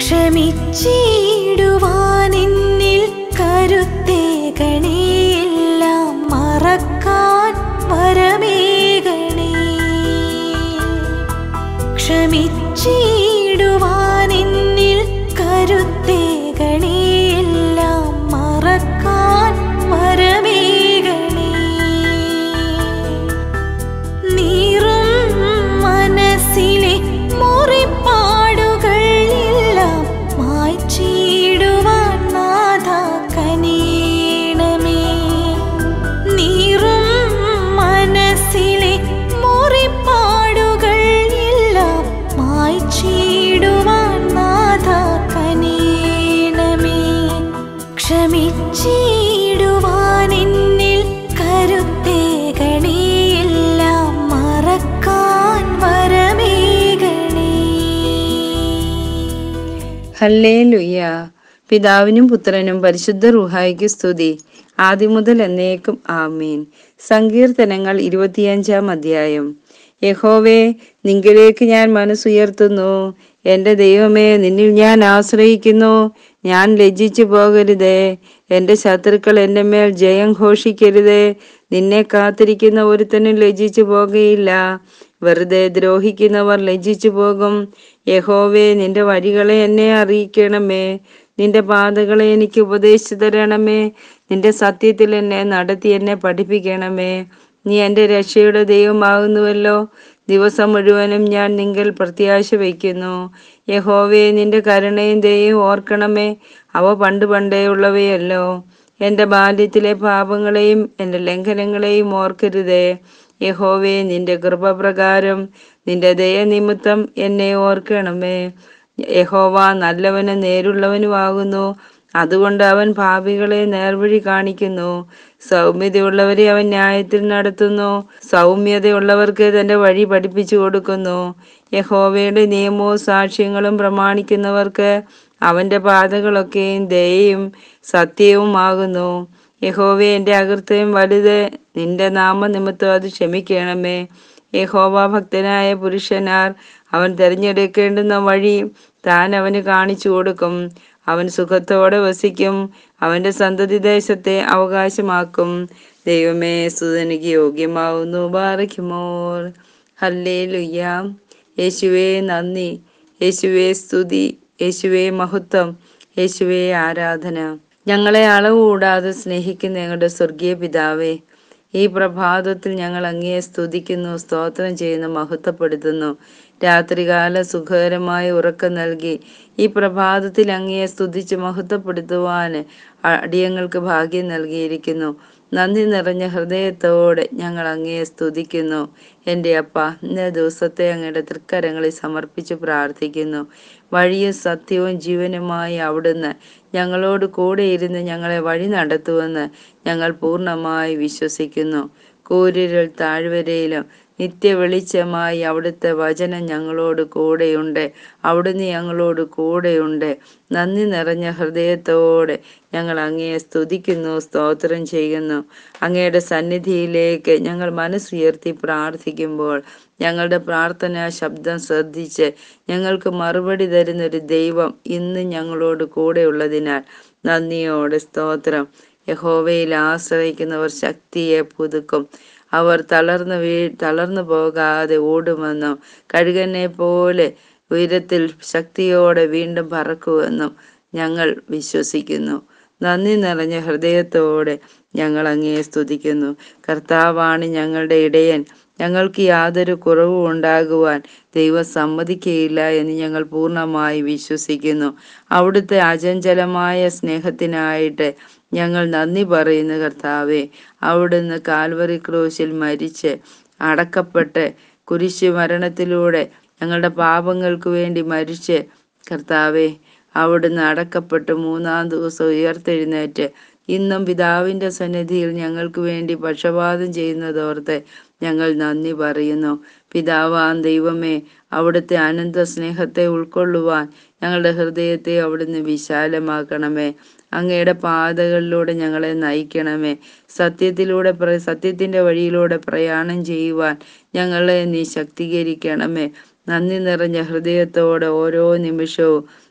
ക്ഷമിച്ചിടുവാൻ എന്നിൽ കരുത്തേകണേ എല്ലാം മറക്കാൻ വരമേകണേ ക്ഷമിച്ചിടുവാൻ എന്നിൽ കരുത്തേകണേ എല്ലാം മറക്കാൻ വരമേകണേ നീറും മനസ്സിലെ മുറിപ്പാടുകൾ എല്ലാം മായ്ച്ചിടുവാൻ നാഥ കനീണമേ നീറും മനസ്സിലെ മുറിപ്പാടുകൾ എല്ലാം മായ്ച്ചിടുവാൻ നാഥ കനീണമേ ക്ഷമിച്ചിടുവാൻ എന്നിൽ കരുത്തേകണേ എല്ലാം മറക്കാൻ വരമേകണേ ഹല്ലേ ലുയ്യ പിതാവിനും പുത്രനും പരിശുദ്ധ റുഹായിക്ക് സ്തുതി ആദ്യം മുതൽ എന്നേക്കും ആമീൻ സങ്കീർത്തനങ്ങൾ ഇരുപത്തിയഞ്ചാം അധ്യായം യഹോവേ നിങ്കിലേക്ക് ഞാൻ മനസ്സുയർത്തുന്നു എൻ്റെ ദൈവമേ നിന്നിൽ ഞാൻ ആശ്രയിക്കുന്നു ഞാൻ ലജ്ജിച്ചു പോകരുതേ എൻ്റെ ശത്രുക്കൾ എൻ്റെ മേൽ ജയം ഘോഷിക്കരുതേ നിന്നെ കാത്തിരിക്കുന്ന ഒരുത്തനും ലജ്ജിച്ചു പോകുകയില്ല വെറുതെ ദ്രോഹിക്കുന്നവർ ലജ്ജിച്ചു പോകും യഹോവേ നിന്റെ വഴികളെ എന്നെ അറിയിക്കണമേ നിന്റെ പാതകളെ എനിക്ക് ഉപദേശിച്ചു തരണമേ നിന്റെ സത്യത്തിൽ എന്നെ നടത്തി എന്നെ പഠിപ്പിക്കണമേ നീ എൻ്റെ രക്ഷയുടെ ദൈവമാകുന്നുവല്ലോ ദിവസം മുഴുവനും ഞാൻ നിങ്കൽ പ്രത്യാശ വയ്ക്കുന്നു യഹോവേ നിന്റെ കരുണയും ദയയും ഓർക്കണമേ അവ പണ്ട് പണ്ടേ ഉള്ളവയല്ലോ എൻ്റെ ബാല്യത്തിലെ പാപങ്ങളെയും എൻ്റെ ലംഘനങ്ങളെയും ഓർക്കരുതേ യഹോവേ നിന്റെ കൃപപ്രകാരം നിന്റെ ദയനിമിത്തം എന്നെ ഓർക്കണമേ യഹോവ നല്ലവനും നേരുള്ളവനുമാകുന്നു അതുകൊണ്ട് അവൻ പാപികളെ നേർവഴി കാണിക്കുന്നു സൗമ്യതയുള്ളവരെ അവൻ ന്യായത്തിൽ നടത്തുന്നു സൗമ്യതയുള്ളവർക്ക് തന്റെ വഴി പഠിപ്പിച്ചു കൊടുക്കുന്നു യഹോവയുടെ നിയമവും സാക്ഷ്യങ്ങളും പ്രമാണിക്കുന്നവർക്ക് അവന്റെ പാതകളൊക്കെയും ദയയും സത്യവുമാകുന്നു യഹോവേ എൻ്റെ അകൃത്യം വലുത് നിന്റെ നാമനിമിത്തം അത് ക്ഷമിക്കണമേ യഹോവ ഭക്തനായ പുരുഷനാർ അവൻ തിരഞ്ഞെടുക്കേണ്ടുന്ന വഴി താൻ അവന് കാണിച്ചു കൊടുക്കും അവൻ സുഖത്തോടെ വസിക്കും അവന്റെ സന്തതി ദേശത്തെ അവകാശമാക്കും ദൈവമേ സുതനിക്ക് യോഗ്യമാവുന്നു ബാറയ്ക്കുമോർ ഹല്ലേ ലുയ്യാം യേശുവേ നന്ദി യേശുവേ സ്തുതി യേശുവേ മഹത്വം യേശുവേ ആരാധന ഞങ്ങളെ അളവ് കൂടാതെ സ്നേഹിക്കുന്ന ഞങ്ങളുടെ സ്വർഗീയ പിതാവേ ഈ പ്രഭാതത്തിൽ ഞങ്ങൾ അങ്ങയെ സ്തുതിക്കുന്നു സ്തോത്രം ചെയ്യുന്നു മഹത്വപ്പെടുത്തുന്നു രാത്രികാല സുഖകരമായ ഉറക്കം നൽകി ഈ പ്രഭാതത്തിൽ അങ്ങയെ സ്തുതിച്ച് മഹത്വപ്പെടുത്തുവാൻ അടിയങ്ങൾക്ക് ഭാഗ്യം നൽകിയിരിക്കുന്നു നന്ദി നിറഞ്ഞ ഹൃദയത്തോടെ ഞങ്ങൾ അങ്ങയെ സ്തുതിക്കുന്നു എൻ്റെ അപ്പ ഇന്ന ദിവസത്തെ അങ്ങയുടെ തൃക്കരങ്ങളിൽ സമർപ്പിച്ച് പ്രാർത്ഥിക്കുന്നു വഴിയും സത്യവും ജീവനുമായി അവിടുന്ന് ഞങ്ങളോട് കൂടെ ഇരുന്ന് ഞങ്ങളെ വഴി നടത്തുമെന്ന് ഞങ്ങൾ പൂർണ്ണമായി വിശ്വസിക്കുന്നു കൂരിരുൾ താഴ്വരയിലും നിത്യ വെളിച്ചമായി അവിടുത്തെ വചനം ഞങ്ങളോട് കൂടെയുണ്ട് അവിടുന്ന് ഞങ്ങളോട് കൂടെയുണ്ട് നന്ദി നിറഞ്ഞ ഹൃദയത്തോടെ ഞങ്ങൾ അങ്ങയെ സ്തുതിക്കുന്നു സ്തോത്രം ചെയ്യുന്നു അങ്ങയുടെ സന്നിധിയിലേക്ക് ഞങ്ങൾ മനസ്സുയർത്തി പ്രാർത്ഥിക്കുമ്പോൾ ഞങ്ങളുടെ പ്രാർത്ഥനാ ശബ്ദം ശ്രദ്ധിച്ച് ഞങ്ങൾക്ക് മറുപടി തരുന്നൊരു ദൈവം ഇന്ന് ഞങ്ങളോട് കൂടെയുള്ളതിനാൽ നന്ദിയോടെ സ്തോത്രം യഹോവയിൽ ആശ്രയിക്കുന്നവർ ശക്തിയെ പുതുക്കും അവർ തളർന്നു വീ തളർന്നു പോകാതെ ഓടുമെന്നും കഴുകനെ പോലെ ഉയരത്തിൽ ശക്തിയോടെ വീണ്ടും പറക്കുമെന്നും ഞങ്ങൾ വിശ്വസിക്കുന്നു നന്ദി നിറഞ്ഞ ഹൃദയത്തോടെ ഞങ്ങൾ അങ്ങയെ സ്തുതിക്കുന്നു കർത്താവാണ് ഞങ്ങളുടെ ഇടയൻ ഞങ്ങൾക്ക് യാതൊരു കുറവും ഉണ്ടാകുവാൻ ദൈവം സമ്മതിക്കുകയില്ല എന്ന് ഞങ്ങൾ പൂർണ്ണമായി വിശ്വസിക്കുന്നു അവിടുത്തെ അചഞ്ചലമായ സ്നേഹത്തിനായിട്ട് ഞങ്ങൾ നന്ദി പറയുന്നു കർത്താവെ അവിടുന്ന് കാൽവറി ക്രൂശിൽ മരിച്ച് അടക്കപ്പെട്ട് കുരിശു മരണത്തിലൂടെ ഞങ്ങളുടെ പാപങ്ങൾക്ക് വേണ്ടി മരിച്ച് കർത്താവെ അവിടുന്ന് അടക്കപ്പെട്ട് മൂന്നാം ദിവസം ഉയർത്തെഴുന്നേറ്റ് ഇന്നും പിതാവിൻ്റെ സന്നിധിയിൽ ഞങ്ങൾക്ക് വേണ്ടി പക്ഷപാതം ചെയ്യുന്നതോർത്ത് ഞങ്ങൾ നന്ദി പറയുന്നു പിതാവാൻ ദൈവമേ അവിടുത്തെ അനന്ത സ്നേഹത്തെ ഉൾക്കൊള്ളുവാൻ ഞങ്ങളുടെ ഹൃദയത്തെ അവിടുന്ന് വിശാലമാക്കണമേ അങ്ങയുടെ പാതകളിലൂടെ ഞങ്ങളെ നയിക്കണമേ സത്യത്തിലൂടെ പ്ര- സത്യത്തിന്റെ വഴിയിലൂടെ പ്രയാണം ചെയ്യുവാൻ ഞങ്ങളെ നീ ശക്തീകരിക്കണമേ നന്ദി നിറഞ്ഞ ഹൃദയത്തോടെ ഓരോ നിമിഷവും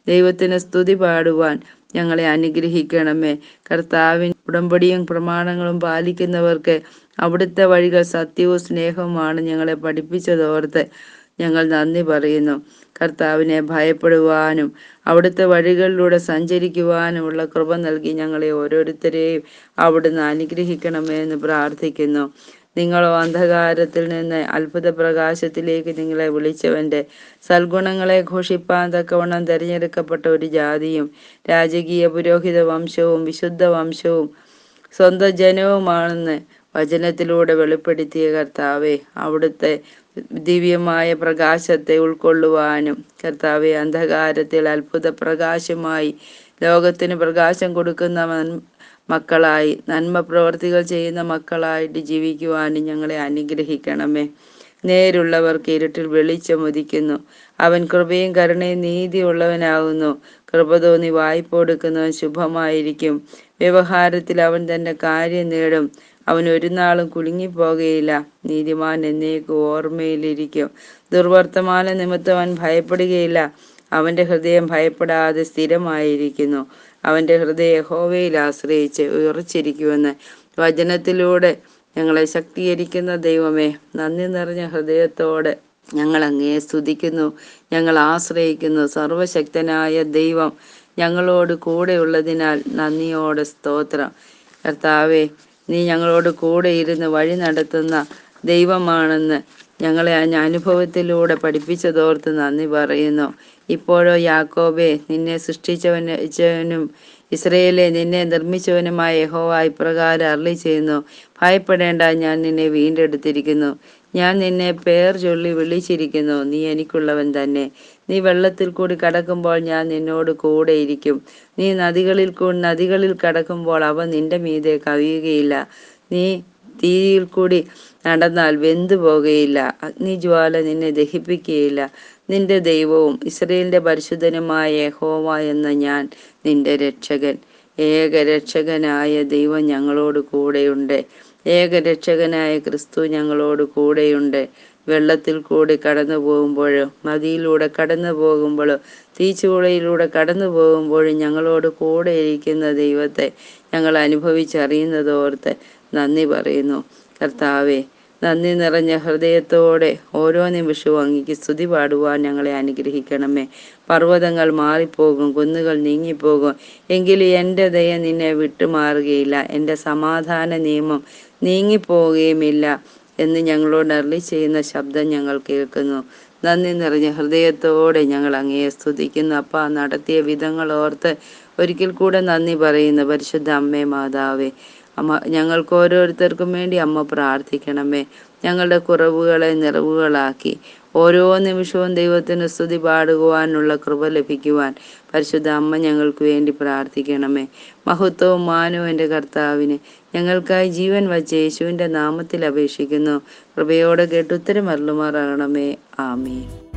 ദൈവത്തിന് സ്തുതി പാടുവാൻ ഞങ്ങളെ അനുഗ്രഹിക്കണമേ കർത്താവിൻ ഉടമ്പടിയും പ്രമാണങ്ങളും പാലിക്കുന്നവർക്ക് അവിടുത്തെ വഴികൾ സത്യവും സ്നേഹവുമാണ് ഞങ്ങളെ പഠിപ്പിച്ചതോർത്ത് ഞങ്ങൾ നന്ദി പറയുന്നു കർത്താവിനെ ഭയപ്പെടുവാനും അവിടുത്തെ വഴികളിലൂടെ സഞ്ചരിക്കുവാനുമുള്ള കൃപ നൽകി ഞങ്ങളെ ഓരോരുത്തരെയും അവിടുന്ന് അനുഗ്രഹിക്കണമേ എന്ന് പ്രാർത്ഥിക്കുന്നു നിങ്ങളോ അന്ധകാരത്തിൽ നിന്ന് അത്ഭുത പ്രകാശത്തിലേക്ക് നിങ്ങളെ വിളിച്ചവന്റെ സൽഗുണങ്ങളെ ഘോഷിപ്പാൻ തക്കവണ്ണം തിരഞ്ഞെടുക്കപ്പെട്ട ഒരു ജാതിയും രാജകീയ പുരോഹിത വംശവും വിശുദ്ധ വംശവും സ്വന്തം ജനവുമാണെന്ന് വചനത്തിലൂടെ വെളിപ്പെടുത്തിയ കർത്താവെ അവിടുത്തെ ദിവ്യമായ പ്രകാശത്തെ ഉൾക്കൊള്ളുവാനും കർത്താവെ അന്ധകാരത്തിൽ അത്ഭുത പ്രകാശമായി ലോകത്തിന് പ്രകാശം കൊടുക്കുന്ന മൻ- മക്കളായി നന്മ പ്രവർത്തികൾ ചെയ്യുന്ന മക്കളായിട്ട് ജീവിക്കുവാനും ഞങ്ങളെ അനുഗ്രഹിക്കണമേ നേരുള്ളവർക്ക് ഇരുട്ടിൽ വെളിച്ചം ഉദിക്കുന്നു അവൻ കൃപയും കരുണയും നീതിയുള്ളവനാകുന്നു കൃപ തോന്നി വായ്പ കൊടുക്കുന്നവൻ ശുഭമായിരിക്കും വ്യവഹാരത്തിൽ അവൻ തന്റെ കാര്യം നേടും അവൻ ഒരു നാളും കുലുങ്ങിപ്പോകുകയില്ല നീതിമാൻ എന്നേക്കും ഓർമ്മയിലിരിക്കും ദുർവർത്തമാന നിമിത്തം അവൻ ഭയപ്പെടുകയില്ല അവന്റെ ഹൃദയം ഭയപ്പെടാതെ സ്ഥിരമായിരിക്കുന്നു അവന്റെ ഹൃദയം യഹോവയിൽ ആശ്രയിച്ച് ഉയർച്ചിരിക്കുമെന്ന് വചനത്തിലൂടെ ഞങ്ങളെ ശക്തീകരിക്കുന്ന ദൈവമേ നന്ദി നിറഞ്ഞ ഹൃദയത്തോടെ ഞങ്ങൾ അങ്ങയെ സ്തുതിക്കുന്നു ഞങ്ങൾ ആശ്രയിക്കുന്നു സർവശക്തനായ ദൈവം ഞങ്ങളോട് കൂടെ ഉള്ളതിനാൽ നന്ദിയോടെ സ്തോത്രം കർത്താവെ നീ ഞങ്ങളോട് കൂടെ ഇരുന്ന് വഴി നടത്തുന്ന ദൈവമാണെന്ന് ഞങ്ങളെ ആ അനുഭവത്തിലൂടെ പഠിപ്പിച്ചതോർത്ത് നന്ദി പറയുന്നു ഇപ്പോഴോ യാക്കോബെ നിന്നെ സൃഷ്ടിച്ചവനും ഇസ്രയേലെ നിന്നെ നിർമ്മിച്ചവനുമായ യഹോവ ഇപ്രകാരം അരളി ചെയ്യുന്നു ഭയപ്പെടേണ്ട ഞാൻ നിന്നെ വീണ്ടെടുത്തിരിക്കുന്നു ഞാൻ നിന്നെ പേർ ചൊല്ലി വിളിച്ചിരിക്കുന്നു നീ എനിക്കുള്ളവൻ തന്നെ നീ വെള്ളത്തിൽ കൂടി കടക്കുമ്പോൾ ഞാൻ നിന്നോട് കൂടെ ഇരിക്കും നീ നദികളിൽ കൂടി നദികളിൽ കടക്കുമ്പോൾ അവ നിന്റെ മീതെ കവിയുകയില്ല നീ തീയിൽ കൂടി നടന്നാൽ വെന്തു പോകുകയില്ല അഗ്നിജ്വാല നിന്നെ ദഹിപ്പിക്കുകയില്ല നിന്റെ ദൈവവും ഇസ്രയേലിന്റെ പരിശുദ്ധനുമായ യഹോവ എന്ന ഞാൻ നിന്റെ രക്ഷകൻ ഏകരക്ഷകനായ ദൈവം ഞങ്ങളോട് കൂടെയുണ്ട് ഏകരക്ഷകനായ ക്രിസ്തു ഞങ്ങളോട് കൂടെയുണ്ട് വെള്ളത്തിൽ കൂടി കടന്നു പോകുമ്പോഴോ നദിയിലൂടെ കടന്നു പോകുമ്പോഴോ തീച്ചുളയിലൂടെ കടന്നു പോകുമ്പോഴും ഞങ്ങളോട് കൂടെ ഇരിക്കുന്ന ദൈവത്തെ ഞങ്ങൾ അനുഭവിച്ചറിയുന്നതോർത്ത് നന്ദി പറയുന്നു കർത്താവെ നന്ദി നിറഞ്ഞ ഹൃദയത്തോടെ ഓരോ നിമിഷവും അങ്ങേക്ക് സ്തുതി പാടുവാൻ ഞങ്ങളെ അനുഗ്രഹിക്കണമേ പർവ്വതങ്ങൾ മാറിപ്പോകും കുന്നുകൾ നീങ്ങിപ്പോകും എങ്കിലും എൻ്റെ ദയ നിന്നെ വിട്ടുമാറുകയില്ല എൻ്റെ സമാധാന നിയമം നീങ്ങിപ്പോവുകയുമില്ല എന്ന് ഞങ്ങളോട് അരളി ചെയ്യുന്ന ശബ്ദം ഞങ്ങൾ കേൾക്കുന്നു നന്ദി നിറഞ്ഞ ഹൃദയത്തോടെ ഞങ്ങൾ അങ്ങയെ സ്തുതിക്കുന്നു അപ്പ നടത്തിയ വിധങ്ങൾ ഓർത്ത് ഒരിക്കൽ കൂടെ നന്ദി പറയുന്നു പരിശുദ്ധ അമ്മേ മാതാവേ അമ്മ ഞങ്ങൾക്ക് ഓരോരുത്തർക്കും വേണ്ടി അമ്മ പ്രാർത്ഥിക്കണമേ ഞങ്ങളുടെ കുറവുകളെ നിറവുകളാക്കി ഓരോ നിമിഷവും ദൈവത്തിന് സ്തുതി പാടുവാനുള്ള കൃപ ലഭിക്കുവാൻ പരിശുദ്ധ അമ്മ ഞങ്ങൾക്ക് വേണ്ടി പ്രാർത്ഥിക്കണമേ മഹത്വവും മാനവും എൻ്റെ കർത്താവിന് ഞങ്ങൾക്കായി ജീവൻ വച്ച യേശുവിൻ്റെ നാമത്തിൽ അപേക്ഷിക്കുന്നു കൃപയോടെ കേട്ടുത്തരം അരുളുമാറാകണമേ ആമേ